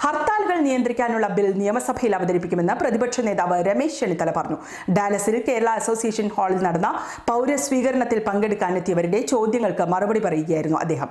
ഹർത്താലുകൾ നിയന്ത്രിക്കാനുള്ള ബിൽ നിയമസഭയിൽ അവതരിപ്പിക്കുമെന്ന് പ്രതിപക്ഷ നേതാവ് രമേശ് ചെന്നിത്തല പറഞ്ഞു ഡാലസിൽ കേരള അസോസിയേഷൻ ഹാളിൽ നടന്ന പൗരസ്വീകരണത്തിൽ പങ്കെടുക്കാനെത്തിയവരുടെ ചോദ്യങ്ങൾക്ക് മറുപടി പറയുകയായിരുന്നു അദ്ദേഹം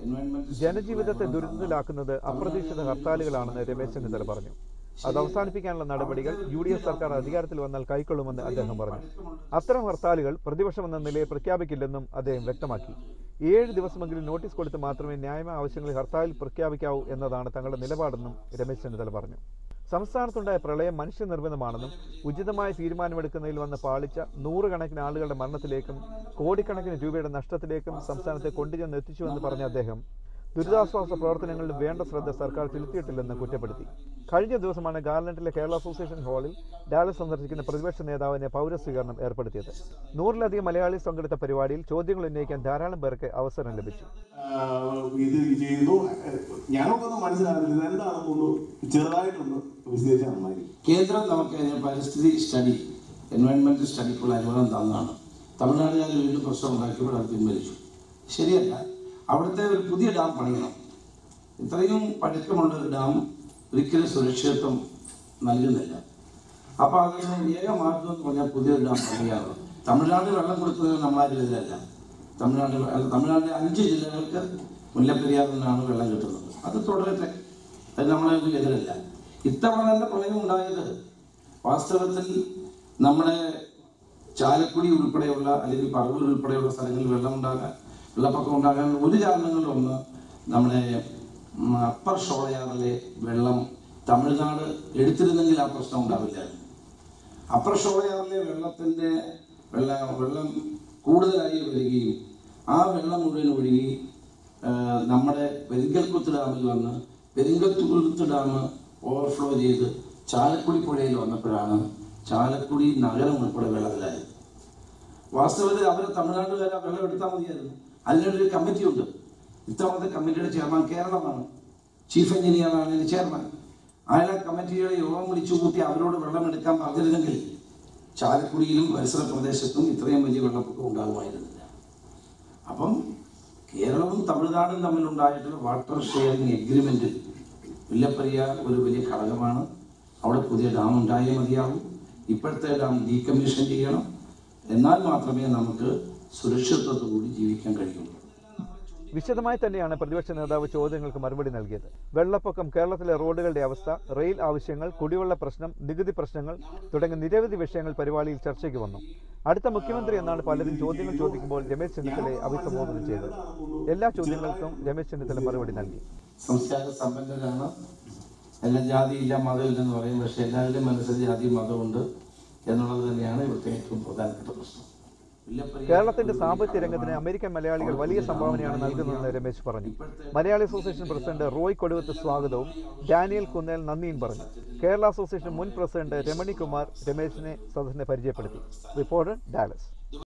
ജനജീവിതത്തെ ദുരിതത്തിലാക്കുന്നത് അപ്രതീക്ഷിത ഹർത്താലുകളാണെന്ന് രമേശ് ചെന്നിത്തല പറഞ്ഞു അത് അവസാനിപ്പിക്കാനുള്ള നടപടികൾ യു ഡി എഫ് സർക്കാർ അധികാരത്തിൽ വന്നാൽ കൈക്കൊള്ളുമെന്ന് അദ്ദേഹം പറഞ്ഞു അത്തരം ഹർത്താലുകൾ പ്രതിപക്ഷമെന്ന നിലയെ പ്രഖ്യാപിക്കില്ലെന്നും അദ്ദേഹം വ്യക്തമാക്കി ഏഴ് ദിവസമെങ്കിലും നോട്ടീസ് കൊടുത്ത് മാത്രമേ ന്യായമായ ആവശ്യങ്ങളിൽ ഹർത്താലിൽ പ്രഖ്യാപിക്കാവൂ എന്നതാണ് തങ്ങളുടെ നിലപാടെന്നും രമേശ് ചെന്നിത്തല പറഞ്ഞു സംസ്ഥാനത്തുണ്ടായ പ്രളയം മനുഷ്യനിർമ്മിതമാണെന്നും ഉചിതമായ തീരുമാനമെടുക്കുന്നതിൽ വന്ന പാളിച്ച നൂറുകണക്കിന് ആളുകളുടെ മരണത്തിലേക്കും കോടിക്കണക്കിന് രൂപയുടെ നഷ്ടത്തിലേക്കും സംസ്ഥാനത്തെ കൊണ്ടുചെന്ന് എത്തിച്ചുവെന്ന് പറഞ്ഞ അദ്ദേഹം ദുരിതാശ്വാസ പ്രവർത്തനങ്ങളിൽ വേണ്ട ശ്രദ്ധ സർക്കാർ ചെലുത്തിയിട്ടില്ലെന്ന് കുറ്റപ്പെടുത്തി കഴിഞ്ഞ ദിവസമാണ് ഗാർലൻഡിലെ കേരള അസോസിയേഷൻ ഹാളിൽ ഡാലസ് സന്ദർശിക്കുന്ന പ്രതിപക്ഷ നേതാവിനെ പൗരസ്വീകരണം ഏർപ്പെടുത്തിയത് നൂറിലധികം മലയാളീസ് പങ്കെടുത്ത പരിപാടിയിൽ ചോദ്യങ്ങൾ ഉന്നയിക്കാൻ ധാരാളം പേർക്ക് അവസരം ലഭിച്ചു ആഹ് ഇത് ചെയ്തു ഞാനൊക്കൊന്നും മനസ്സിലാകുന്നില്ല ഇത് എന്താണെന്നൊന്ന് ചെറുതായിട്ടൊന്ന് വിശദീകരിച്ചാൽ നന്നായിരിക്കും കേന്ദ്രം നമുക്ക് അതിന് പരിസ്ഥിതി സ്റ്റഡി എൻവയൺമെന്റ് സ്റ്റഡിക്കുള്ള അനുവാദം തന്നതാണ് തമിഴ്നാടുകാർ വീണ്ടും പ്രശ്നം ഉണ്ടാക്കിയപ്പോൾ അത് പിൻവലിച്ചു ശരിയല്ല അവിടുത്തെ ഒരു പുതിയ ഡാം പണിയണം ഇത്രയും പഴക്കമുള്ള ഒരു ഡാം ഒരിക്കലും സുരക്ഷിതത്വം നൽകുന്നില്ല അപ്പോൾ അതിന് ഏക മാർഗം എന്ന് പറഞ്ഞാൽ പുതിയൊരു ഡാം പണിയാണ് തമിഴ്നാട് വെള്ളം കൊടുക്കുന്നത് നമ്മളാരും എതിരല്ല തമിഴ്നാട് അല്ല, തമിഴ്നാട്ടിലെ അഞ്ച് ജില്ലകൾക്ക് മുല്ലപ്പെരിയാറിൽ നിന്നാണ് വെള്ളം കിട്ടുന്നത് അത് തുടരട്ടെ അത് നമ്മളെ ഒന്നും എതിരല്ല ഇത്തവണ തന്നെ പ്രളയം ഉണ്ടായത് വാസ്തവത്തിൽ നമ്മുടെ ചാലക്കുടി ഉൾപ്പെടെയുള്ള അല്ലെങ്കിൽ പറവൂർ ഉൾപ്പെടെയുള്ള സ്ഥലങ്ങളിൽ വെള്ളം ഉണ്ടാകാൻ വെള്ളപ്പൊക്കം ഉണ്ടാകാൻ ഒരു കാരണങ്ങളിൽ ഒന്ന് നമ്മുടെ ഉം, അപ്പർ ഷോളയാറിലെ വെള്ളം തമിഴ്നാട് എടുത്തിരുന്നെങ്കിൽ ആ പ്രശ്നം ഉണ്ടാവില്ലായിരുന്നു അപ്പർ ഷോളയാറിലെ വെള്ളത്തിൻ്റെ വെള്ള വെള്ളം കൂടുതലായി വരികയും ആ വെള്ളം മുഴുവൻ ഒഴുകി ആ, നമ്മുടെ പെരിങ്കൽക്കുത്ത് ഡാമിൽ വന്ന് പെരിങ്കൽക്കുത്ത് ഡാം ഓവർഫ്ലോ ചെയ്ത് ചാലക്കുടി പുഴയിൽ വന്നപ്പോഴാണ് ചാലക്കുടി നഗരം ഉൾപ്പെടെ വെള്ളത്തിലായത് വാസ്തവത്തിൽ അവർ തമിഴ്നാട്ടുകാർ ആ വെള്ളം എടുത്താൽ മതിയായിരുന്നു അതിനൊരു കമ്മിറ്റി ഉണ്ട് ഇത്തവണത്തെ കമ്മിറ്റിയുടെ ചെയർമാൻ കേരളമാണ് ചീഫ് എഞ്ചിനീയറാണ് ഇതിന്റെ ചെയർമാൻ അയാൾ ആ കമ്മിറ്റിയുടെ യോഗം വിളിച്ചു കൂട്ടി അവരോട് വെള്ളം എടുക്കാൻ പറഞ്ഞിരുന്നെങ്കിൽ ചാലക്കുടിയിലും പരിസര പ്രദേശത്തും ഇത്രയും വലിയ വെള്ളപ്പൊക്കം ഉണ്ടാകുമായിരുന്നില്ല അപ്പം കേരളവും തമിഴ്നാടും തമ്മിലുണ്ടായിട്ടുള്ള വാട്ടർ ഷെയറിംഗ് എഗ്രിമെന്റിൽ മുല്ലപ്പെരിയാർ ഒരു വലിയ ഘടകമാണ് അവിടെ പുതിയ ഡാം ഉണ്ടായേ മതിയാവും ഇപ്പോഴത്തെ ഡാം ഡീകമ്മീഷൻ ചെയ്യണം എന്നാൽ മാത്രമേ നമുക്ക് സുരക്ഷിതത്വത്തോടുകൂടി ജീവിക്കാൻ കഴിയുള്ളൂ വിശദമായി തന്നെയാണ് പ്രതിപക്ഷ നേതാവ് ചോദ്യങ്ങൾക്ക് മറുപടി നൽകിയത് വെള്ളപ്പൊക്കം കേരളത്തിലെ റോഡുകളുടെ അവസ്ഥ റെയിൽ ആവശ്യങ്ങൾ കുടിവെള്ള പ്രശ്നം നികുതി പ്രശ്നങ്ങൾ തുടങ്ങിയ നിരവധി വിഷയങ്ങൾ പരിപാടിയിൽ ചർച്ചയ്ക്ക് വന്നു അടുത്ത മുഖ്യമന്ത്രി എന്നാണ് പലരും ചോദ്യങ്ങൾ ചോദിക്കുമ്പോൾ രമേശ് ചെന്നിത്തലയെ അഭിസംബോധന ചെയ്തത് എല്ലാ ചോദ്യങ്ങൾക്കും രമേശ് ചെന്നിത്തല മറുപടി നൽകി സംസ്കാര സമ്പന്നരാണ് എല്ലാം ജാതിയില്ല മതമില്ലെന്ന് പറയും പക്ഷെ എല്ലാവരുടെയും മനസ്സിൽ ജാതി മതമുണ്ട് എന്നുള്ളത് തന്നെയാണ് ഇവിടുത്തെ ഏറ്റവും പ്രധാനപ്പെട്ട പ്രശ്നം മുല്ലപ്പെരിയാർ കേരളത്തിന്റെ സാമ്പത്തിക രംഗത്തിന് അമേരിക്കൻ മലയാളികൾ വലിയ സംഭാവനയാണ് നൽകുന്നതെന്ന് രമേശ് പറഞ്ഞു Malayali association president Roy Koduvath സ്വാഗതവും ഡാനിയൽ കുന്നേൽ നന്ദിയും പറഞ്ഞു കേരള അസോസിയേഷൻ മുൻ പ്രസിഡന്റ് രമണി കുമാർ രമേശിനെ സദസ്സിനെ പരിചയപ്പെടുത്തി റിപ്പോർട്ടർ ഡാലസ്